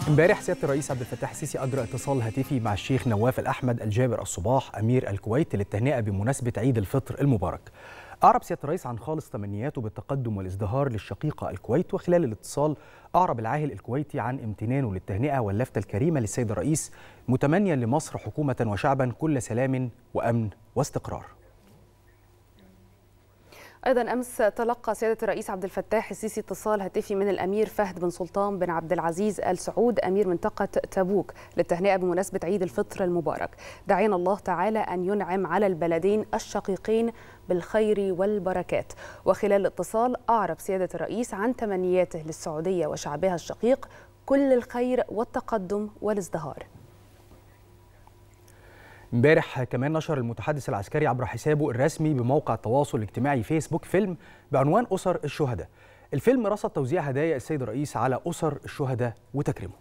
امبارح سياده الرئيس عبد الفتاح السيسي اجرى اتصال هاتفي مع الشيخ نواف الاحمد الجابر الصباح امير الكويت للتهنئه بمناسبه عيد الفطر المبارك. اعرب سياده الرئيس عن خالص تمنياته بالتقدم والازدهار للشقيقه الكويت وخلال الاتصال اعرب العاهل الكويتي عن امتنانه للتهنئه واللفته الكريمه للسيد الرئيس متمنيا لمصر حكومه وشعبا كل سلام وامن واستقرار. ايضا امس تلقى سياده الرئيس عبد الفتاح السيسي اتصال هاتفي من الامير فهد بن سلطان بن عبد العزيز ال سعود امير منطقه تبوك للتهنئه بمناسبه عيد الفطر المبارك دعينا الله تعالى ان ينعم على البلدين الشقيقين بالخير والبركات وخلال الاتصال اعرب سياده الرئيس عن تمنياته للسعوديه وشعبها الشقيق كل الخير والتقدم والازدهار امبارح كمان نشر المتحدث العسكري عبر حسابه الرسمي بموقع التواصل الاجتماعي فيسبوك فيلم بعنوان أسر الشهداء الفيلم رصد توزيع هدايا السيد الرئيس على أسر الشهداء وتكريمه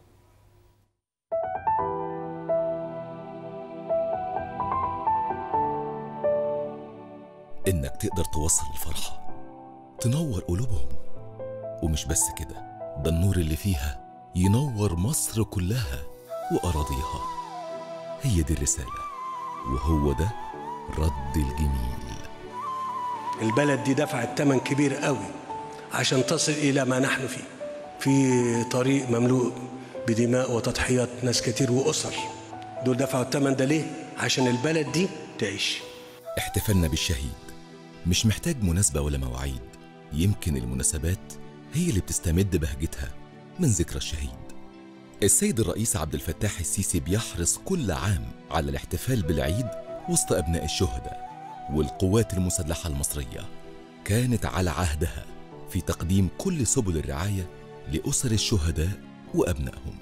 إنك تقدر توصل الفرحة تنور قلوبهم ومش بس كده ده النور اللي فيها ينور مصر كلها وأراضيها هي دي الرسالة وهو ده رد الجميل البلد دي دفعت ثمن كبير قوي عشان تصل إلى ما نحن فيه في طريق مملوء بدماء وتضحيات ناس كتير وأسر دول دفعوا الثمن ده ليه؟ عشان البلد دي تعيش احتفالنا بالشهيد مش محتاج مناسبة ولا مواعيد يمكن المناسبات هي اللي بتستمد بهجتها من ذكرى الشهيد السيد الرئيس عبد الفتاح السيسي بيحرص كل عام على الاحتفال بالعيد وسط أبناء الشهداء والقوات المسلحة المصرية كانت على عهدها في تقديم كل سبل الرعاية لأسر الشهداء وأبنائهم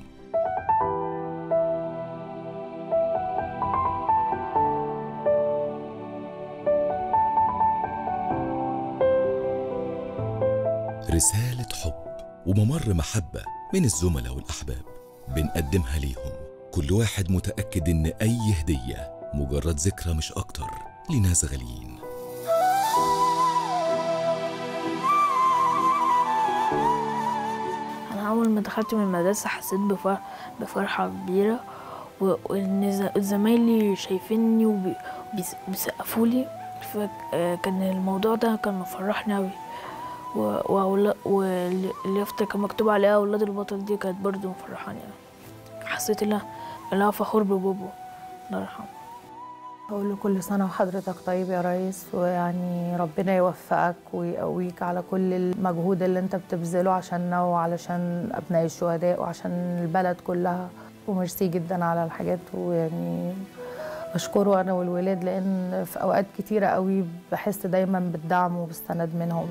رسالة حب وممر محبة من الزملاء والأحباب بنقدمها ليهم كل واحد متأكد إن أي هدية مجرد ذكرى مش أكتر لناس غاليين أنا أول ما دخلت من المدرسة حسيت بفرح بفرحة كبيرة وإن زمايلي شايفيني وبيسقفوا لي فكان الموضوع ده كان مفرحني أوي واليافطة كان مكتوب عليها أولاد البطل دي كانت برضه مفرحاني أوي حسيت إن أنا فخور ببابا الله يرحمه أقول له كل سنة وحضرتك طيب يا ريس ويعني ربنا يوفقك ويقويك على كل المجهود اللي انت بتبذله عشاننا وعلشان أبناء الشهداء وعشان البلد كلها وميرسي جدا على الحاجات ويعني بشكره أنا والولاد لأن في أوقات كتيرة قوي بحس دايما بالدعم وبالسند منهم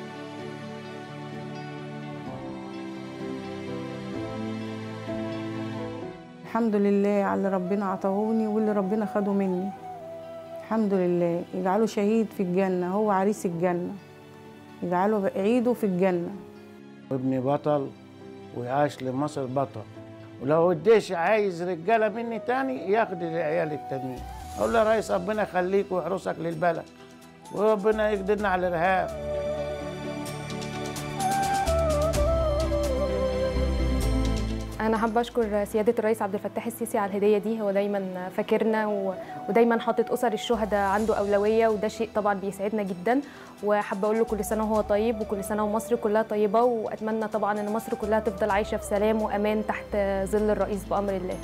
الحمد لله على اللي ربنا عطاهوني واللي ربنا خده مني الحمد لله يجعله شهيد في الجنة هو عريس الجنة يجعله عيده في الجنة ابني بطل ويعاش لمصر بطل ولو الجيش عايز رجالة مني تاني ياخد العيال التانيين أقول له يا ريس ربنا يخليك ويحرسك للبلد وربنا يقدرنا على الإرهاب انا حابه اشكر سياده الرئيس عبد الفتاح السيسي على الهديه دي هو دايما فاكرنا و... ودايما حاطط اسر الشهداء عنده اولويه وده شيء طبعا بيسعدنا جدا وحابه اقول له كل سنه وهو طيب وكل سنه ومصر كلها طيبه واتمنى طبعا ان مصر كلها تفضل عايشه في سلام وامان تحت ظل الرئيس بامر الله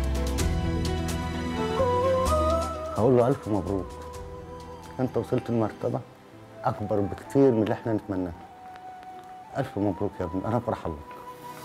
هقول له الف مبروك انت وصلت لمرتبه اكبر بكتير من اللي احنا نتمناه الف مبروك يا ابني انا فرحان لك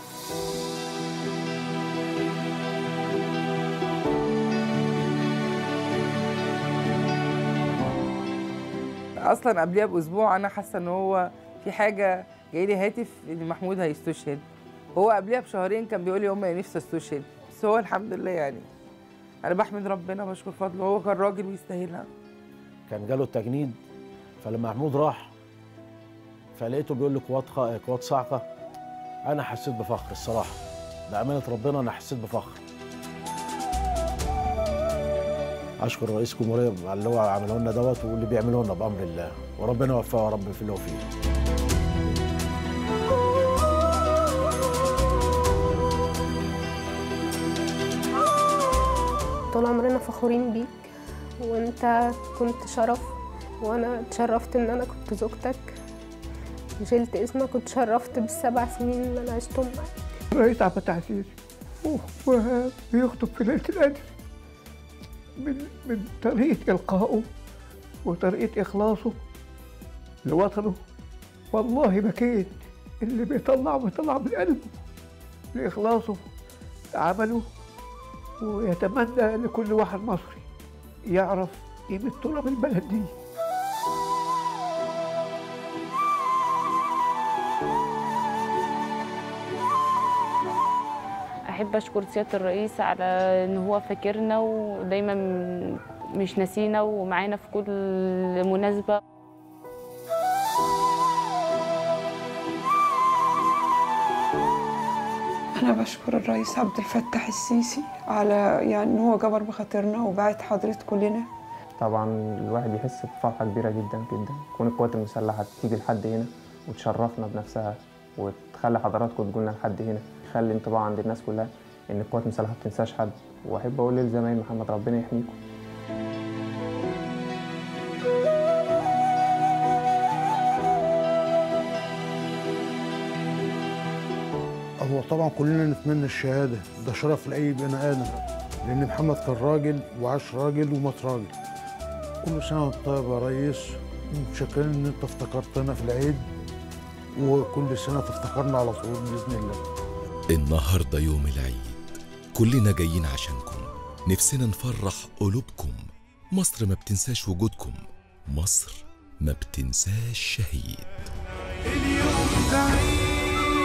اصلا قبلها باسبوع انا حاسه ان هو في حاجه جاي لي هاتف ان محمود هيستشهد هو قبلها بشهرين كان بيقول لي امي نفسي استشهد بس هو الحمد لله يعني انا بحمد ربنا بشكر فضله هو كان راجل ويستاهلها كان جاله التجنيد فلما محمود راح فلقيته بيقول لي قوات خ... قوات صاعقه انا حسيت بفخر الصراحه بامانه ربنا انا حسيت بفخر اشكر رئيس الجمهوريه على اللي هو عمله لنا دوت واللي بيعمله لنا بامر الله وربنا يوفقه يا رب في اللي هو فيه طول عمرنا فخورين بيك وانت كنت شرف وانا اتشرفت ان انا كنت زوجتك وشلت اسمك واتشرفت بالسبع سنين اللي انا عشتهم معاك الرئيس عبد الفتاح السيسي وبيخطب في ليله القدر من من طريقه القائه وطريقه اخلاصه لوطنه والله بكيت اللي بيطلع بيطلع من قلبه لإخلاصه عمله ويتمنى لكل واحد مصري يعرف قيمة تراب البلد دي احب اشكر سياده الرئيس على ان هو فاكرنا ودايما مش ناسينا ومعانا في كل مناسبه أنا بشكر الرئيس عبد الفتاح السيسي على يعني إن هو جبر بخاطرنا وبعت حضرتك كلنا طبعا الواحد يحس بفرحة كبيرة جدا جدا كون القوات المسلحة تيجي لحد هنا وتشرفنا بنفسها وتخلي حضراتكم تقولنا لحد هنا يخلي انطباع عند الناس كلها إن القوات المسلحة ما بتنساش حد وأحب أقول للزمايل محمد ربنا يحميكم هو طبعا كلنا نتمنى الشهاده ده شرف لاي بني ادم لان محمد كان راجل وعاش راجل ومات راجل كل سنه وانت طيب يا ريس متشكرين ان انت افتكرتنا في العيد وكل سنه تفتكرنا على طول باذن الله النهارده يوم العيد كلنا جايين عشانكم نفسنا نفرح قلوبكم مصر ما بتنساش وجودكم مصر ما بتنساش شهيد اليوم ده عيد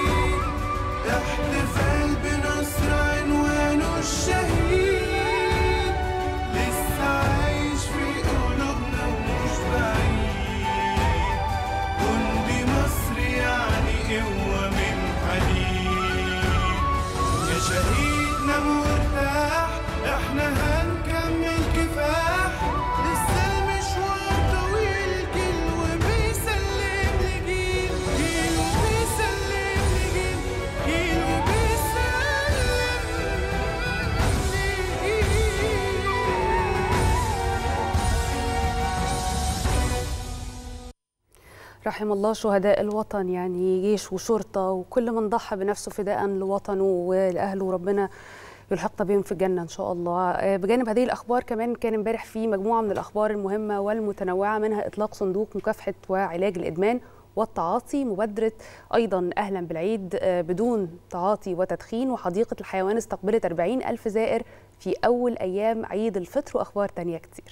احتفال بنصر عنوانه الشهيد لسه عايش في قلوبنا ومش بعيد جندي مصر يعني قوة من حديد يا شهيدنا مرتاح احنا هنكمل كفاح لسه المشوار طويل جيل وبيسلم لجيل جيل وبيسلم لجيل جيل وبيسلم رحم الله شهداء الوطن يعني جيش وشرطة وكل من ضحى بنفسه فداء لوطنه ولأهله ربنا يلحقنا بهم في الجنة إن شاء الله آه، بجانب هذه الأخبار كمان كان امبارح في مجموعة من الأخبار المهمة والمتنوعة منها إطلاق صندوق مكافحة وعلاج الإدمان والتعاطي مبادرة أيضا أهلا بالعيد آه، بدون تعاطي وتدخين وحديقة الحيوان استقبلت 40 ألف زائر في أول أيام عيد الفطر وأخبار تانية كتير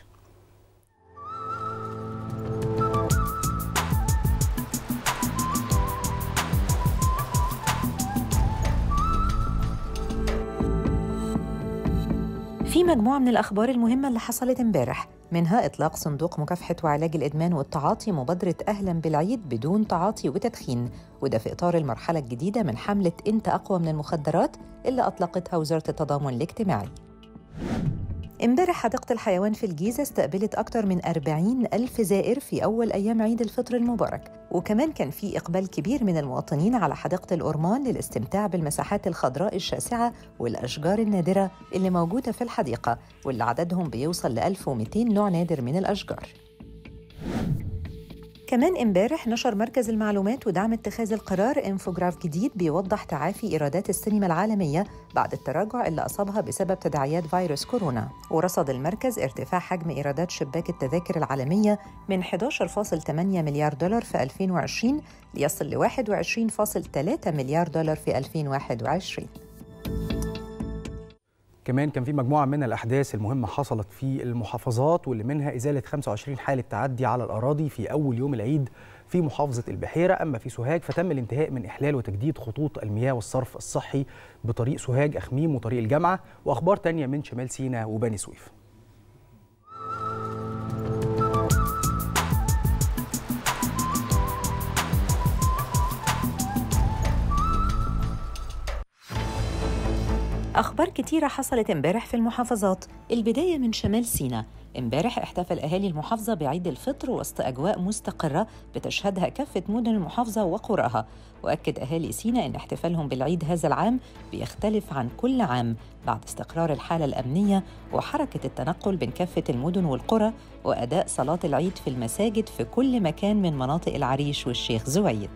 في مجموعة من الأخبار المهمة اللي حصلت امبارح منها إطلاق صندوق مكافحة وعلاج الإدمان والتعاطي مبادرة أهلا بالعيد بدون تعاطي وتدخين وده في إطار المرحلة الجديدة من حملة أنت أقوى من المخدرات اللي أطلقتها وزارة التضامن الاجتماعي امبارح حديقة الحيوان في الجيزة استقبلت أكثر من 40 ألف زائر في أول أيام عيد الفطر المبارك وكمان كان في إقبال كبير من المواطنين على حديقة الأورمان للاستمتاع بالمساحات الخضراء الشاسعة والأشجار النادرة اللي موجودة في الحديقة واللي عددهم بيوصل ل 1200 نوع نادر من الأشجار كمان امبارح نشر مركز المعلومات ودعم اتخاذ القرار انفوجراف جديد بيوضح تعافي ايرادات السينما العالميه بعد التراجع اللي اصابها بسبب تداعيات فيروس كورونا ورصد المركز ارتفاع حجم ايرادات شباك التذاكر العالميه من 11.8 مليار دولار في 2020 ليصل ل 21.3 مليار دولار في 2021 كمان كان في مجموعة من الأحداث المهمة حصلت في المحافظات واللي منها إزالة 25 حالة تعدي على الأراضي في أول يوم العيد في محافظة البحيرة أما في سوهاج فتم الانتهاء من إحلال وتجديد خطوط المياه والصرف الصحي بطريق سوهاج أخميم وطريق الجامعة وأخبار تانية من شمال سيناء وبني سويف أخبار كتيرة حصلت امبارح في المحافظات البداية من شمال سيناء امبارح احتفل أهالي المحافظة بعيد الفطر وسط أجواء مستقرة بتشهدها كافة مدن المحافظة وقراها وأكد أهالي سينا أن احتفالهم بالعيد هذا العام بيختلف عن كل عام بعد استقرار الحالة الأمنية وحركة التنقل بين كافة المدن والقرى وأداء صلاة العيد في المساجد في كل مكان من مناطق العريش والشيخ زويد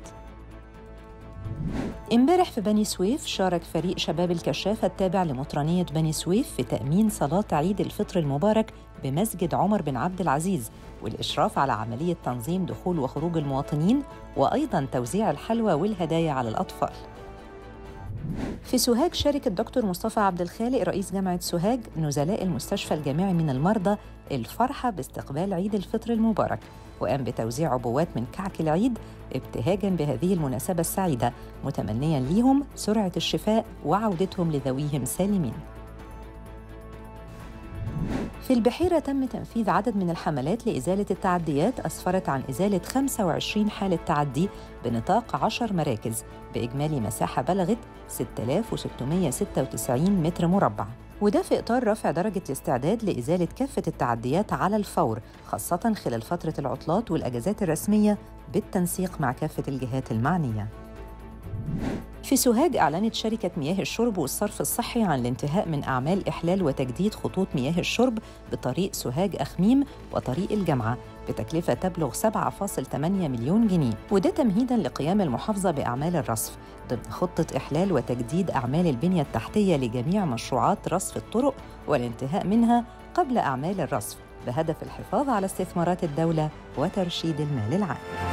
امبارح في بني سويف شارك فريق شباب الكشافة التابع لمطرانية بني سويف في تأمين صلاة عيد الفطر المبارك بمسجد عمر بن عبد العزيز والإشراف على عملية تنظيم دخول وخروج المواطنين وأيضا توزيع الحلوى والهدايا على الأطفال في سوهاج شارك الدكتور مصطفى عبد الخالق رئيس جامعة سوهاج نزلاء المستشفى الجامعي من المرضى الفرحة باستقبال عيد الفطر المبارك وقام بتوزيع عبوات من كعك العيد ابتهاجا بهذه المناسبة السعيدة متمنيا ليهم سرعة الشفاء وعودتهم لذويهم سالمين في البحيرة تم تنفيذ عدد من الحملات لإزالة التعديات أسفرت عن إزالة 25 حالة تعدي بنطاق 10 مراكز بإجمالي مساحة بلغت 6696 متر مربع وده في إطار رفع درجة الاستعداد لإزالة كافة التعديات على الفور خاصة خلال فترة العطلات والأجازات الرسمية بالتنسيق مع كافة الجهات المعنية في سوهاج أعلنت شركة مياه الشرب والصرف الصحي عن الانتهاء من أعمال إحلال وتجديد خطوط مياه الشرب بطريق سوهاج أخميم وطريق الجامعة بتكلفة تبلغ 7.8 مليون جنيه وده تمهيداً لقيام المحافظة بأعمال الرصف ضمن خطة إحلال وتجديد أعمال البنية التحتية لجميع مشروعات رصف الطرق والانتهاء منها قبل أعمال الرصف بهدف الحفاظ على استثمارات الدولة وترشيد المال العام